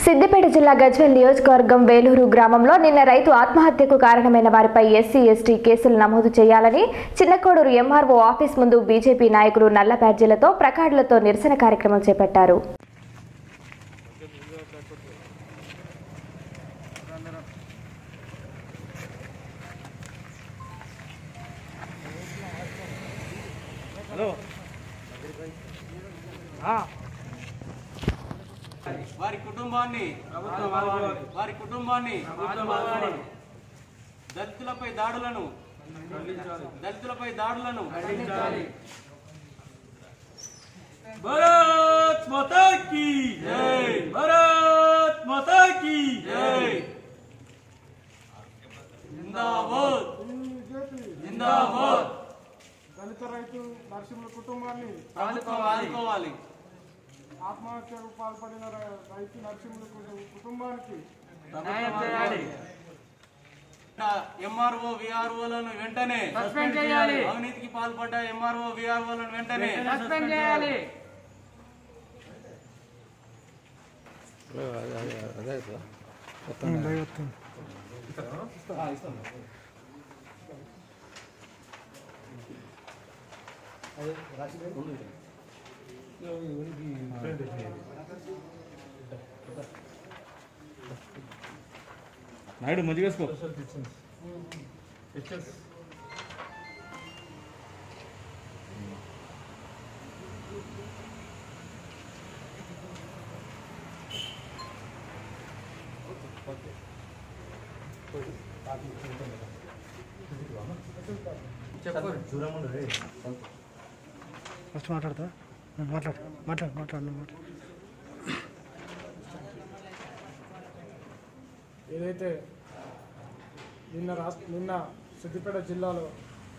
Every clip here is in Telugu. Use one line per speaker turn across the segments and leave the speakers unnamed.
సిద్దిపేట జిల్లా గజ్వెల్ నియోజకవర్గం వేలూరు గ్రామంలో నిన్న రైతు ఆత్మహత్యకు కారణమైన వారిపై ఎస్సీ ఎస్టీ కేసులు నమోదు చేయాలని చిన్నకోడూరు ఎంఆర్ఓ ఆఫీస్ ముందు బీజేపీ నాయకులు నల్ల బ్యాడ్జీలతో ప్రకార్డులతో నిరసన కార్యక్రమం చేపట్టారు
వారి కుటుంబాన్ని వారి కుటుంబాన్ని దళితులపై దాడులను దళితులపై దాడులను
భారత్ మాతా కీ
జై.
భారత్ మాతా కీ
జై జిందాబాద్ జిందాబాద్
దళిత రైతు నరసింహుల కుటుంబాన్ని
ప్రభుత్వం ఆదుకోవాలి
ఆత్మహత్యకు పాల్పడిన ర- రైతు నరసింహుల కు- కుటుంబానికి
ఎంఆర్ఓ విఆర్ఓలను వెంటనే
సస్పెండ్ చేయాలి
అవినీతికి పాల్పడ్డ ఎంఆర్ఓ విఆర్ఓలను వెంటనే
సస్పెండ్ చేయాలి
నాయుడు మంచిగా వేసుకో
ఫస్ట్ మాట్లాడతా మాట్లాడు మాట్లాడు మాట్లాడు మాట్లాడు ఏదైతే నిన్న రాష్ట్ర నిన్న సిద్దిపేట జిల్లాలో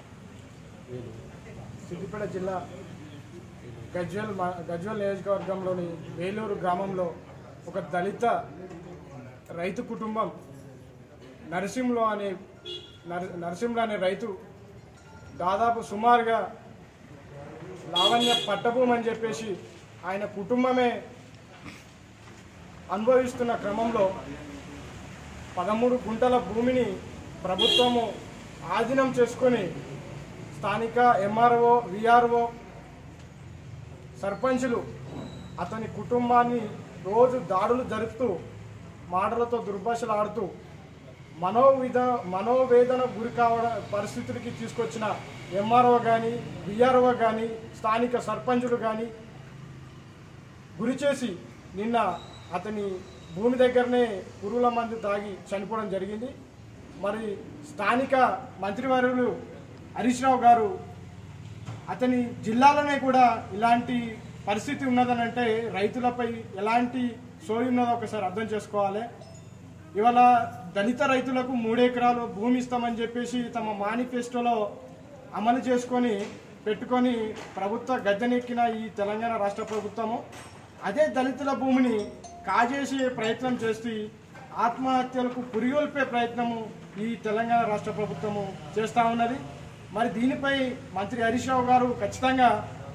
సిద్దిపేట జిల్లా గజ్వెల్ మా- గజ్వెల్ నియోజకవర్గంలోని వేలూరు గ్రామంలో ఒక దళిత రైతు కుటుంబం నరసింహులు అనే నర- నరసింహులు అనే రైతు దాదాపు సుమారుగా లావణ్య పట్టభూమి అని చెప్పేసి ఆయన కుటుంబమే అనుభవిస్తున్న క్రమంలో పదమూడు గుంటల భూమిని ప్రభుత్వము ఆధీనం చేసుకొని స్థానిక ఎంఆర్ఓ విఆర్ఓ సర్పంచులు అతని కుటుంబాన్ని రోజు దాడులు జరుపుతూ మాటలతో దుర్భాషలు ఆడుతూ మనోవిధ మనోవేదన గురి కావడం పరిస్థితులకి తీసుకొచ్చిన ఎంఆర్ఓ కానీ విఆర్ఓ కానీ స్థానిక సర్పంచులు కానీ గురి చేసి నిన్న అతని భూమి దగ్గరనే పురుగుల మందు తాగి చనిపోవడం జరిగింది మరి స్థానిక మంత్రివర్యులు హరీష్ రావు గారు అతని జిల్లాలోనే కూడా ఇలాంటి పరిస్థితి ఉన్నదని అంటే రైతులపై ఎలాంటి సోయి ఉన్నదో ఒకసారి అర్థం చేసుకోవాలి ఇవాళ దళిత రైతులకు మూడెకరాలు భూమి ఇస్తామని చెప్పేసి తమ మేనిఫెస్టోలో అమలు చేసుకొని పెట్టుకొని ప్రభుత్వ గద్దెనెక్కిన ఈ తెలంగాణ రాష్ట్ర ప్రభుత్వము అదే దళితుల భూమిని కాజేసే ప్రయత్నం చేసి ఆత్మహత్యలకు పురిగొల్పే ప్రయత్నము ఈ తెలంగాణ రాష్ట్ర ప్రభుత్వము చేస్తూ ఉన్నది మరి దీనిపై మంత్రి హరీష్ రావు గారు ఖచ్చితంగా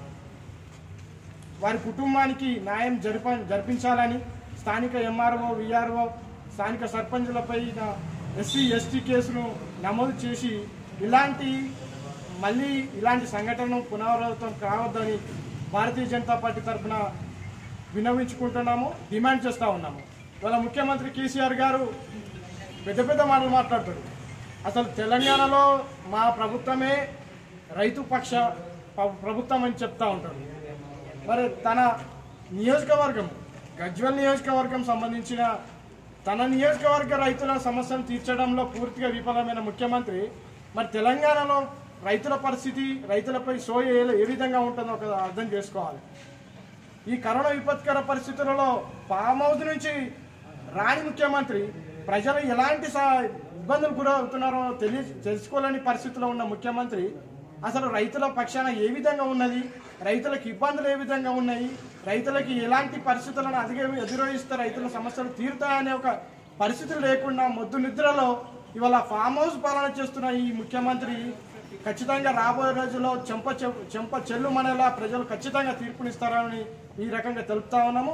వారి కుటుంబానికి న్యాయం జరిప జరిపించాలని స్థానిక ఎంఆర్ఓ విఆర్ఓ స్థానిక సర్పంచులపై ఎస్సీ ఎస్టీ కేసును నమోదు చేసి ఇలాంటి మళ్ళీ ఇలాంటి సంఘటనను పునరావృతం కావద్దని భారతీయ జనతా పార్టీ తరఫున విన్నవించుకుంటున్నాము డిమాండ్ చేస్తూ ఉన్నాము ఇవాళ ముఖ్యమంత్రి కేసీఆర్ గారు పెద్ద పెద్ద మాటలు మాట్లాడతాడు అసలు తెలంగాణలో మా ప్రభుత్వమే రైతు పక్ష ప- ప్రభుత్వం అని చెప్తా ఉంటాడు మరి తన నియోజకవర్గం గజ్వల్ నియోజకవర్గం సంబంధించిన తన నియోజకవర్గ రైతుల సమస్యను తీర్చడంలో పూర్తిగా విఫలమైన ముఖ్యమంత్రి మరి తెలంగాణలో రైతుల పరిస్థితి రైతులపై సోయ ఏ- ఏ విధంగా ఉంటుందో ఒక అర్థం చేసుకోవాలి ఈ కరోనా విపత్కర పరిస్థితులలో ఫామ్ హౌస్ నుంచి రాని ముఖ్యమంత్రి ప్రజలు ఎలాంటి సా- ఇబ్బందులు గురవుతున్నారో తెలియ తెలుసుకోలేని పరిస్థితిలో ఉన్న ముఖ్యమంత్రి అసలు రైతుల పక్షాన ఏ విధంగా ఉన్నది రైతులకు ఇబ్బందులు ఏ విధంగా ఉన్నాయి రైతులకి ఎలాంటి పరిస్థితులను అధిగ ఎదురోయిస్తే రైతుల సమస్యలు తీరుతాయనే ఒక పరిస్థితులు లేకుండా మొద్దు నిద్రలో ఇవాళ ఫామ్ హౌస్ పాలన చేస్తున్న ఈ ముఖ్యమంత్రి ఖచ్చితంగా రాబోయే రోజుల్లో చెంప చె- చెంప చెల్లుమనేలా ప్రజలు ఖచ్చితంగా తీర్పునిస్తారని ఈ రకంగా తెలుపుతా ఉన్నాము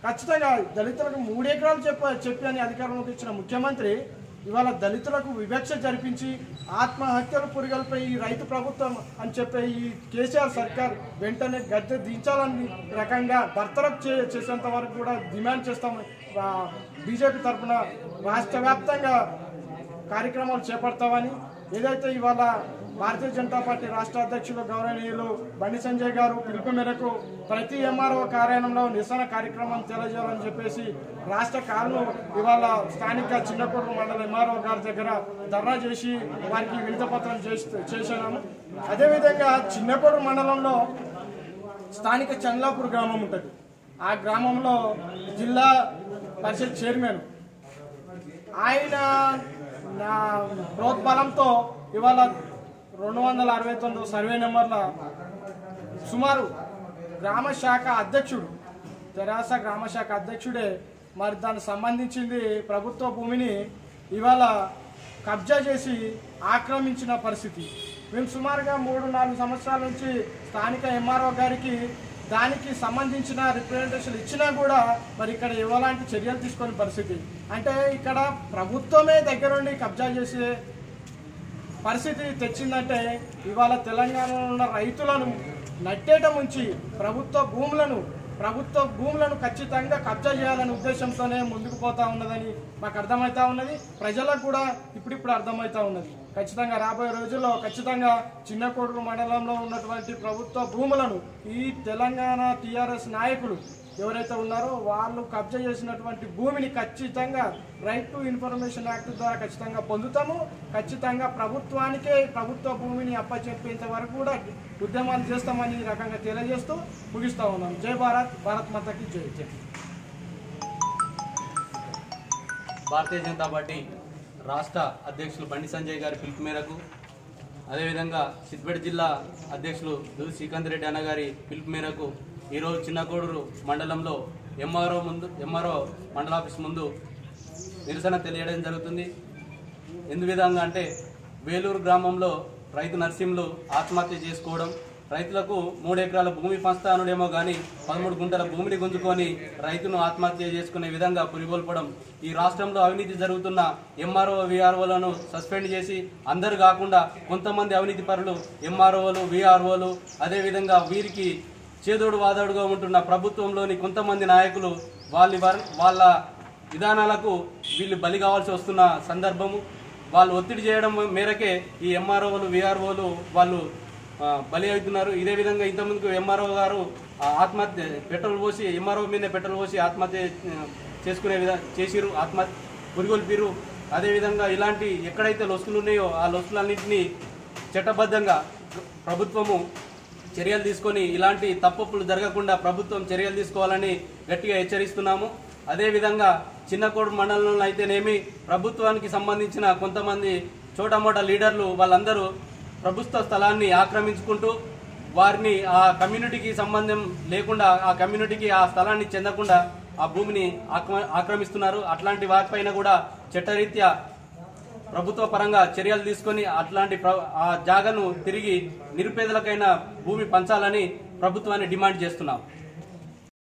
ఖచ్చితంగా దళితులకు మూడు ఎకరాలు చెప్ప చెప్పి అని అధికారంలోకి ఇచ్చిన ముఖ్యమంత్రి ఇవాళ దళితులకు వివక్ష జరిపించి ఆత్మహత్యలు పురిగల్పై ఈ రైతు ప్రభుత్వం అని చెప్పే ఈ కేసీఆర్ సర్కార్ వెంటనే గద్దె దించాలని రకంగా బర్తరఫ్ చే చేసేంత వరకు కూడా డిమాండ్ చేస్తాం బీజేపీ తరఫున రాష్ట్ర వ్యాప్తంగా కార్యక్రమాలు చేపడతామని ఏదైతే ఇవాళ భారతీయ జనతా పార్టీ రాష్ట్ర అధ్యక్షులు గౌరవనీయులు బండి సంజయ్ గారు పిలుపు మేరకు ప్రతి ఎంఆర్ఓ కార్యాలయంలో నిరసన కార్యక్రమం తెలియజేయాలని చెప్పేసి రాష్ట్ర కార్లు ఇవాళ స్థానిక చిన్నకూరు మండల ఎంఆర్ఓ గారి దగ్గర ధర్నా చేసి వారికి వినతపత్రం చేసి చేసినాము అదేవిధంగా చిన్నకూరు మండలంలో స్థానిక చంద్లాపూర్ గ్రామం ఉంటుంది ఆ గ్రామంలో జిల్లా పరిషత్ చైర్మన్ ఆయన నా ప్రోద్బలంతో ఇవాళ రెండు వందల అరవై తొమ్మిది సర్వే నెంబర్ల సుమారు గ్రామ శాఖ అధ్యక్షుడు తెరాస గ్రామ శాఖ అధ్యక్షుడే మరి దానికి సంబంధించింది ప్రభుత్వ భూమిని ఇవాళ కబ్జా చేసి ఆక్రమించిన పరిస్థితి మేము సుమారుగా మూడు నాలుగు సంవత్సరాల నుంచి స్థానిక ఎంఆర్ఓ గారికి దానికి సంబంధించిన రిప్రజెంటేషన్ ఇచ్చినా కూడా మరి ఇక్కడ ఎలాంటి చర్యలు తీసుకొని పరిస్థితి అంటే ఇక్కడ ప్రభుత్వమే దగ్గరుండి కబ్జా చేసే పరిస్థితి తెచ్చిందంటే ఇవాళ తెలంగాణలో ఉన్న రైతులను నట్టేట ముంచి ప్రభుత్వ భూములను ప్రభుత్వ భూములను ఖచ్చితంగా కబ్జా చేయాలనే ఉద్దేశంతోనే ముందుకు పోతా ఉన్నదని మాకు అర్థమవుతా ఉన్నది ప్రజలకు కూడా ఇప్పుడిప్పుడు అర్థమవుతా ఉన్నది ఖచ్చితంగా రాబోయే రోజుల్లో ఖచ్చితంగా చిన్న కోడూరు మండలంలో ఉన్నటువంటి ప్రభుత్వ భూములను ఈ తెలంగాణ టీఆర్ఎస్ నాయకులు ఎవరైతే ఉన్నారో వాళ్ళు కబ్జా చేసినటువంటి భూమిని ఖచ్చితంగా రైట్ టు ఇన్ఫర్మేషన్ యాక్ట్ ద్వారా ఖచ్చితంగా పొందుతాము ఖచ్చితంగా ప్రభుత్వానికే ప్రభుత్వ భూమిని అప్పచెప్పేంత వరకు కూడా ఉద్యమాలు చేస్తామని ఈ రకంగా తెలియజేస్తూ ముగిస్తా ఉన్నాం జై భారత్ భారత్ మాతకి జై జై
భారతీయ జనతా పార్టీ రాష్ట్ర అధ్యక్షులు బండి సంజయ్ గారి పిలుపు మేరకు అదేవిధంగా సిద్దిపేట జిల్లా అధ్యక్షులు దుది శ్రీకాంత్ రెడ్డి అన్న గారి పిలుపు మేరకు ఈరోజు చిన్నకోడూరు మండలంలో ఎంఆర్ఓ ముందు ఎంఆర్ఓ మండల ఆఫీస్ ముందు నిరసన తెలియడం జరుగుతుంది ఎందు విధంగా అంటే వేలూరు గ్రామంలో రైతు నర్సింలు ఆత్మహత్య చేసుకోవడం రైతులకు మూడు ఎకరాల భూమి పంచుతానుడేమో కానీ పదమూడు గుంటల భూమిని గుంజుకొని రైతును ఆత్మహత్య చేసుకునే విధంగా పురిగొల్పడం ఈ రాష్ట్రంలో అవినీతి జరుగుతున్న ఎంఆర్ఓ విఆర్ఓలను సస్పెండ్ చేసి అందరు కాకుండా కొంతమంది అవినీతి పరులు ఎంఆర్ఓలు విఆర్ఓలు అదేవిధంగా వీరికి చేదోడు వాదోడుగా ఉంటున్న ప్రభుత్వంలోని కొంతమంది నాయకులు వాళ్ళ వర్- వాళ్ళ విధానాలకు వీళ్ళు బలి కావాల్సి వస్తున్న సందర్భము వాళ్ళు ఒత్తిడి చేయడం మేరకే ఈ ఎంఆర్ఓలు విఆర్ఓలు వాళ్ళు ఆ, బలి అవుతున్నారు ఇదే విధంగా ఇంతకుముందుకు ఎంఆర్ఓ గారు ఆ, ఆత్మహత్య పెట్రోల్ పోసి ఎంఆర్ఓ మీదనే పెట్రోల్ పోసి ఆత్మహత్య ఆ, చేసుకునే విధంగా చేసిరు ఆత్మహత్య పురిగొల్పిరు అదేవిధంగా ఇలాంటి ఎక్కడైతే లొసుకులు ఉన్నాయో ఆ లొసుకులన్నింటినీ చట్టబద్ధంగా ప్రభుత్వము చర్యలు తీసుకొని ఇలాంటి తప్పులు జరగకుండా ప్రభుత్వం చర్యలు తీసుకోవాలని గట్టిగా హెచ్చరిస్తున్నాము అదేవిధంగా చిన్నకోడు మండలంలో అయితేనేమి ప్రభుత్వానికి సంబంధించిన కొంతమంది చోటమోట లీడర్లు వాళ్ళందరూ ప్రభుత్వ స్థలాన్ని ఆక్రమించుకుంటూ వారిని ఆ కమ్యూనిటీకి సంబంధం లేకుండా ఆ కమ్యూనిటీకి ఆ స్థలాన్ని చెందకుండా ఆ భూమిని ఆక్రమ- ఆక్రమిస్తున్నారు అట్లాంటి వారిపైన కూడా చట్టరీత్యా ప్రభుత్వ పరంగా చర్యలు తీసుకొని అట్లాంటి ప్ర- ఆ జాగను తిరిగి నిరుపేదలకైనా భూమి పంచాలని ప్రభుత్వాన్ని డిమాండ్ చేస్తున్నాం